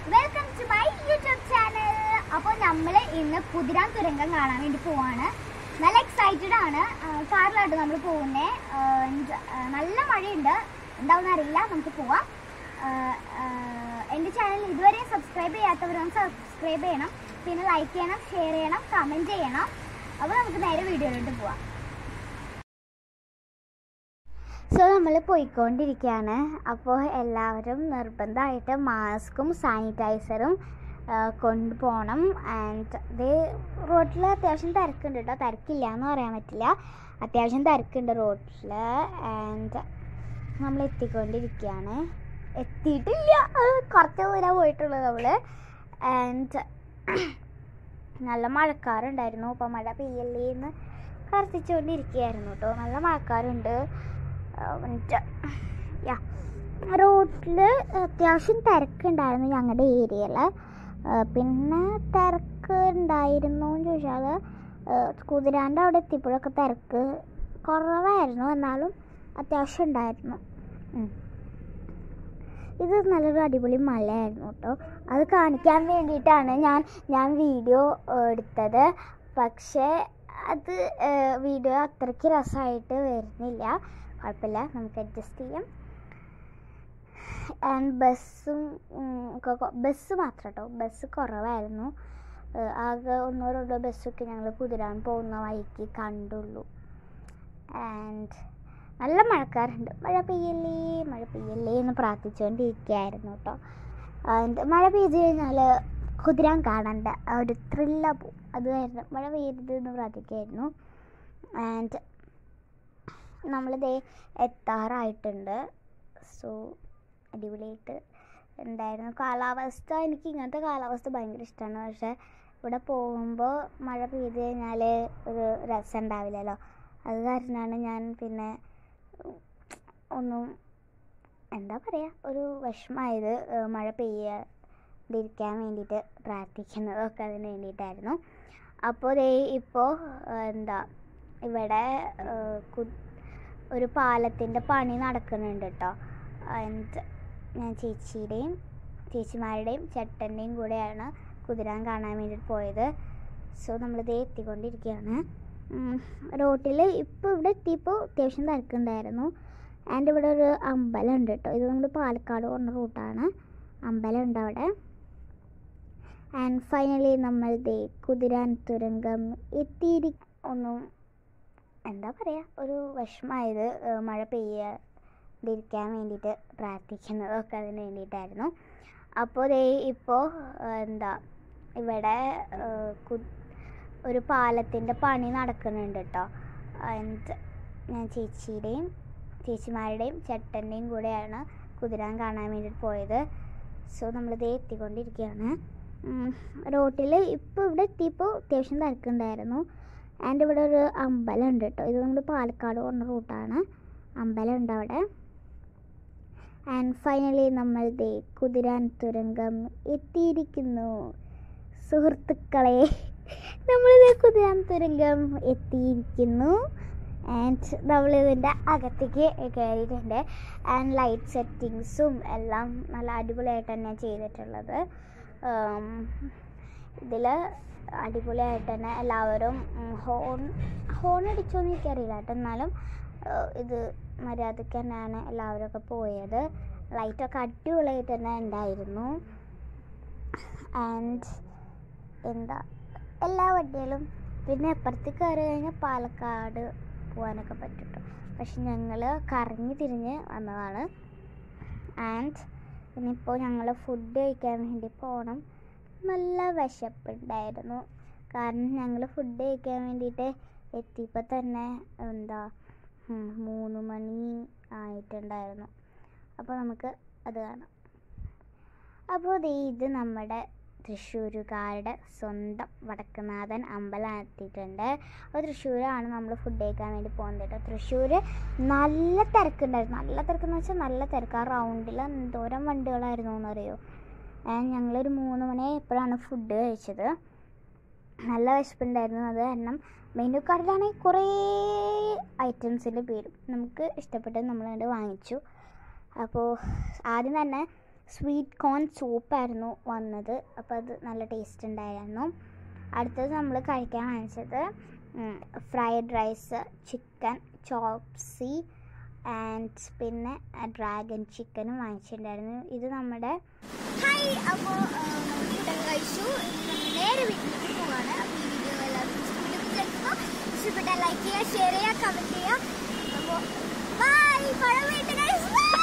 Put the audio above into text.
Welcome to my YouTube channel അപ്പോൾ നമ്മൾ ഇന്ന് കുതിരാൻ തുരങ്കം കാണാൻ വേണ്ടി പോവാണ് നല്ല എക്സൈറ്റഡ് ആണ് കാറിലായിട്ട് നമ്മൾ പോകുന്നത് നല്ല മഴയുണ്ട് എന്താണെന്ന് അറിയില്ല നമുക്ക് പോവാം ആ, ആ, എൻ്റെ ചാനൽ ഇതുവരെ സബ്സ്ക്രൈബ് ചെയ്യാത്തവരൊന്ന് സബ്സ്ക്രൈബ് ചെയ്യണം പിന്നെ ലൈക്ക് ചെയ്യണം ഷെയർ ചെയ്യണം കമൻറ്റ് ചെയ്യണം അപ്പോൾ നമുക്ക് നേരെ വീഡിയോയിലോട്ട് പോവാം സോ നമ്മൾ പോയിക്കൊണ്ടിരിക്കുകയാണ് അപ്പോൾ എല്ലാവരും നിർബന്ധമായിട്ട് മാസ്കും സാനിറ്റൈസറും കൊണ്ടുപോകണം ആൻഡ് ഇത് റോഡിൽ അത്യാവശ്യം തിരക്കുണ്ട് കേട്ടോ തിരക്കില്ല എന്ന് പറയാൻ പറ്റില്ല അത്യാവശ്യം തിരക്കുണ്ട് റോഡിൽ ആൻഡ് നമ്മൾ എത്തിക്കൊണ്ടിരിക്കുകയാണ് എത്തിയിട്ടില്ല അത് കുറച്ച് ദൂരം പോയിട്ടുള്ളൂ നമ്മൾ ആൻഡ് നല്ല മഴക്കാറുണ്ടായിരുന്നു അപ്പോൾ മഴ പെയ്യല്ലേന്ന് പ്രാർത്ഥിച്ചുകൊണ്ടിരിക്കുകയായിരുന്നു കേട്ടോ നല്ല മഴക്കാറുണ്ട് യാ റോഡിൽ അത്യാവശ്യം തിരക്കുണ്ടായിരുന്നു ഞങ്ങളുടെ ഏരിയയിൽ പിന്നെ തിരക്ക് ഉണ്ടായിരുന്നു എന്ന് ചോദിച്ചാൽ കുതിരാൻ്റെ അവിടെ എത്തിയപ്പോഴൊക്കെ തിരക്ക് കുറവായിരുന്നു എന്നാലും അത്യാവശ്യം ഉണ്ടായിരുന്നു ഉം. ഇത് നല്ലൊരു അടിപൊളി മലയായിരുന്നു കേട്ടോ അത് കാണിക്കാൻ വേണ്ടിയിട്ടാണ് ഞാൻ ഞാൻ വീഡിയോ എടുത്തത് പക്ഷേ അത് വീഡിയോ അത്രയ്ക്ക് രസമായിട്ട് വരുന്നില്ല കുഴപ്പമില്ല നമുക്ക് അഡ്ജസ്റ്റ് ചെയ്യാം ആൻഡ് ബസ്സും ബസ് മാത്രം കേട്ടോ ബസ് കുറവായിരുന്നു ഏഹ് ആകെ ഒന്നോ രണ്ടോ ബസ്സൊക്കെ ഞങ്ങൾ കുതിരാൻ പോകുന്ന വഴിക്ക് കണ്ടുള്ളൂ ആൻഡ് നല്ല മഴക്കാറുണ്ട് മഴ പെയ്യല്ലേ മഴ പെയ്യല്ലേ എന്ന് പ്രാർത്ഥിച്ചുകൊണ്ടിരിക്കുകയായിരുന്നു കേട്ടോ ആൻഡ് മഴ പെയ്ത് കഴിഞ്ഞാൽ കുതിരാൻ കാണണ്ട ആ ഒരു ത്രില്ല പോവും അതുമായിരുന്നു മഴ പെയ്യരുത് എന്ന് പ്രാർത്ഥിക്കുകയായിരുന്നു ആൻഡ് നമ്മളിതേ എത്താറായിട്ടുണ്ട് സോ അടിപൊളിയായിട്ട് ഉണ്ടായിരുന്നു കാലാവസ്ഥ എനിക്ക് ഇങ്ങനത്തെ കാലാവസ്ഥ ഭയങ്കര ഇഷ്ടമാണ് പക്ഷേ ഇവിടെ പോകുമ്പോൾ മഴ പെയ്ത് കഴിഞ്ഞാൽ ഒരു രസം ഉണ്ടാവില്ലല്ലോ അത് കാരണമാണ് ഞാൻ പിന്നെ ഒന്നും എന്താ പറയുക ഒരു വിഷമമായത് ഏഹ് മഴ പെയ്യാതിരിക്കാൻ വേണ്ടിയിട്ട് പ്രാർത്ഥിക്കുന്നതൊക്കെ അതിന് വേണ്ടിയിട്ടായിരുന്നു അപ്പോൾ ദേ ഇപ്പോൾ എന്താ ഇവിടെ ഏഹ് കു- ഒരു പാലത്തിൻ്റെ പണി നടക്കുന്നുണ്ട് കേട്ടോ എന്നിട്ട് ഞാൻ ചേച്ചിയുടെയും ചേച്ചിമാരുടെയും ചേട്ടൻ്റെയും കൂടെയാണ് കുതിരാൻ കാണാൻ വേണ്ടിയിട്ട് പോയത് സോ നമ്മളിത് എത്തിക്കൊണ്ടിരിക്കുകയാണ് റോട്ടിൽ ഇപ്പോൾ ഇവിടെ എത്തിയപ്പോൾ അത്യാവശ്യം തിരക്കുണ്ടായിരുന്നു ആൻഡ് ഇവിടെ ഒരു അമ്പലം ഉണ്ട് കേട്ടോ ഇത് നമ്മൾ പാലക്കാട് പോകുന്ന റൂട്ടാണ് അമ്പലം ഉണ്ട് അവിടെ ആൻഡ് ഫൈനലി നമ്മൾ ദേ കുതിരാൻ തുരങ്കം എത്തിയിരി ഒന്നും എന്താ പറയുക ഒരു വിഷമമായത് ഏഹ് മഴ പെയ്യാതിരിക്കാൻ വേണ്ടിയിട്ട് പ്രാർത്ഥിക്കുന്നതൊക്കെ അതിന് വേണ്ടിയിട്ടായിരുന്നു അപ്പോൾ ദേ ഇപ്പോൾ എന്താ ഇവിടെ ഏഹ് കു- ഒരു പാലത്തിൻ്റെ പണി നടക്കുന്നുണ്ട് കേട്ടോ എന്നിട്ട് ഞാൻ ചേച്ചിയുടെയും ചേച്ചിമാരുടെയും ചേട്ടൻ്റെയും കൂടെയാണ് കുതിരാൻ കാണാൻ വേണ്ടിയിട്ട് പോയത് സോ നമ്മളിത് എത്തിക്കൊണ്ടിരിക്കുകയാണ് റോട്ടിൽ ഇപ്പോൾ ഇവിടെ എത്തിയപ്പോൾ അത്യാവശ്യം തിരക്കുണ്ടായിരുന്നു ആൻഡ് ഇവിടെ ഒരു അമ്പലം ഉണ്ട് കേട്ടോ ഇത് നമ്മൾ പാലക്കാട് പോകുന്ന റൂട്ടാണ് അമ്പലം ഉണ്ട് അവിടെ ആൻഡ് ഫൈനലി നമ്മൾ ദേ കുതിരാൻ തുരങ്കം എത്തിയിരിക്കുന്നു സുഹൃത്തുക്കളെ നമ്മളിത് കുതിരാൻ തുരങ്കം എത്തിയിരിക്കുന്നു ആൻഡ് നമ്മളിതിൻ്റെ അകത്തേക്ക് കയറിയിട്ടുണ്ട് ആൻഡ് ലൈറ്റ് സെറ്റിങ്സും എല്ലാം നല്ല അടിപൊളിയായിട്ട് തന്നെ ചെയ്തിട്ടുള്ളത് ഇതിൽ അടിപൊളിയായിട്ട് തന്നെ എല്ലാവരും ഉം, ഹോൺ ഹോൺ അടിച്ചോന്ന് എനിക്കറിയില്ല കേട്ടോ എന്നാലും ഏഹ്, ഇത് മര്യാദയ്ക്ക് തന്നെയാണ് എല്ലാവരും ഒക്കെ പോയത് ലൈറ്റൊക്കെ അടിപൊളിയായിട്ട് തന്നെ ഉണ്ടായിരുന്നു ആൻഡ് എന്താ എല്ലാ വണ്ടികളും പിന്നെ അപ്പുറത്ത് കയറി കഴിഞ്ഞാൽ പാലക്കാട് പോകാനൊക്കെ പറ്റും കേട്ടോ പക്ഷെ ഞങ്ങൾ കറങ്ങി തിരിഞ്ഞ് വന്നതാണ് ആൻഡ് ഇനിയിപ്പോൾ ഞങ്ങൾ ഫുഡ് കഴിക്കാൻ വേണ്ടി പോകണം നല്ല വിശപ്പുണ്ടായിരുന്നു കാരണം ഞങ്ങൾ ഫുഡ് കഴിക്കാൻ വേണ്ടിയിട്ട് എത്തിയപ്പോൾ തന്നെ എന്താ ഉം, മൂന്ന് മണി ആയിട്ടുണ്ടായിരുന്നു അപ്പോൾ നമുക്ക് അത് കാണാം അപ്പോൾ ദേ ഇത് നമ്മുടെ തൃശ്ശൂരുകാരുടെ സ്വന്തം വടക്കുനാഥൻ അമ്പലം എത്തിയിട്ടുണ്ട് അപ്പോൾ തൃശ്ശൂരാണ് നമ്മൾ ഫുഡ് കഴിക്കാൻ വേണ്ടി പോകുന്നത് കേട്ടോ തൃശ്ശൂർ നല്ല തിരക്കുണ്ടായിരുന്നു നല്ല തിരക്കെന്ന് വെച്ചാൽ നല്ല തിരക്ക് ആ റൗണ്ടിൽ എന്തോരം വണ്ടികളായിരുന്നു എന്നറിയോ ഞങ്ങളൊരു മൂന്ന് മണി എപ്പോഴാണ് ഫുഡ് കഴിച്ചത് നല്ല വിശപ്പുണ്ടായിരുന്നു അത് കാരണം മെനു കാർഡിലാണെങ്കിൽ കുറേ ഐറ്റംസിൻ്റെ പേരും നമുക്ക് ഇഷ്ടപ്പെട്ടത് നമ്മൾ കണ്ട് വാങ്ങിച്ചു അപ്പോൾ ആദ്യം തന്നെ സ്വീറ്റ് കോൺ സൂപ്പായിരുന്നു വന്നത് അപ്പോൾ അത് നല്ല ടേസ്റ്റ് ഉണ്ടായിരുന്നു അടുത്തത് നമ്മൾ കഴിക്കാൻ വാങ്ങിച്ചത് fried rice chicken chop suey and പിന്നെ ഡ്രാഗൺ ചിക്കനും വാങ്ങിച്ചിട്ടുണ്ടായിരുന്നു ഇത് നമ്മുടെ ഹായ് അപ്പോൾ ഫുഡൊക്കെ കഴിച്ചു ഇനി നമ്മൾ നേരെ വീട്ടിലേക്ക് പോവാണ് അപ്പോൾ ഈ വീഡിയോ എല്ലാവർക്കും ഇഷ്ടപ്പെട്ടു വിചാരിക്കുന്നു ഇഷ്ടപ്പെട്ടാൽ ലൈക്ക് ചെയ്യുക ഷെയർ ചെയ്യുക കമൻറ്റ് ചെയ്യുക അപ്പോൾ ബൈ പഴം വീട്ട് guys. Bye.